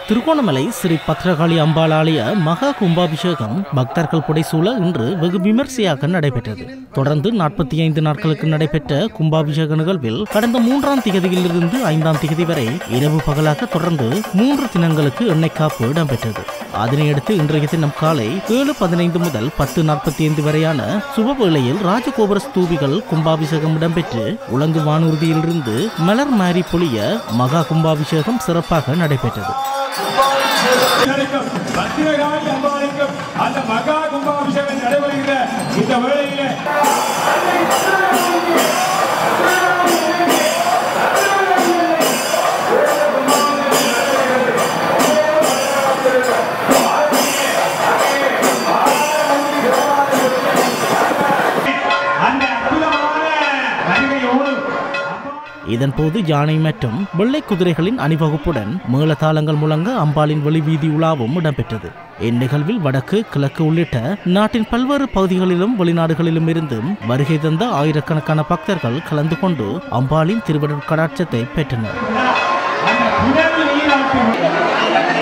திருகோணமலை ஸ்ரீ பத்ரகாளி அம்பாள் ஆலய மகா கும்பாபிஷேகம் பக்தர்கள் புடைசூழ இன்று வெகு விமர்சையாக நடைபெற்றது தொடர்ந்து நாற்பத்தி ஐந்து நாட்களுக்கு நடைபெற்ற கும்பாபிஷேக நிகழ்வில் கடந்த மூன்றாம் திகதியிலிருந்து ஐந்தாம் திகதி வரை இரவு பகலாக தொடர்ந்து மூன்று தினங்களுக்கு எண்ணெய் காப்பு இடம்பெற்றது அதனையடுத்து இன்றைய தினம் காலை ஏழு பதினைந்து முதல் பத்து நாற்பத்தி ஐந்து வரையான சுபவேளையில் ராஜகோபுர ஸ்தூபிகள் கும்பாபிஷேகம் இடம்பெற்று உலங்கு வானூர்தியிலிருந்து மலர் மாரி பொழிய மகா கும்பாபிஷேகம் சிறப்பாக நடைபெற்றது அம்மனுக்கும் பத்திரகாளி அம்பாளுக்கும் அந்த மகா கும்பாபிஷேகம் நடைபெறுகிற இந்த வேளையிலே அந்த அற்புதமான வருகையோடு இதன்போது யானை மற்றும் வெள்ளை குதிரைகளின் அணிவகுப்புடன் மேளதாளங்கள் முழங்க அம்பாளின் வெளிவீதி உலாவும் இடம்பெற்றது இந்நிகழ்வில் வடக்கு கிழக்கு உள்ளிட்ட நாட்டின் பல்வேறு பகுதிகளிலும் வெளிநாடுகளிலும் இருந்தும் வருகை தந்த ஆயிரக்கணக்கான பக்தர்கள் கலந்து கொண்டு அம்பாளின் திருவடர் கடாட்சத்தை பெற்றனர் அந்த புனல் நீராட்டு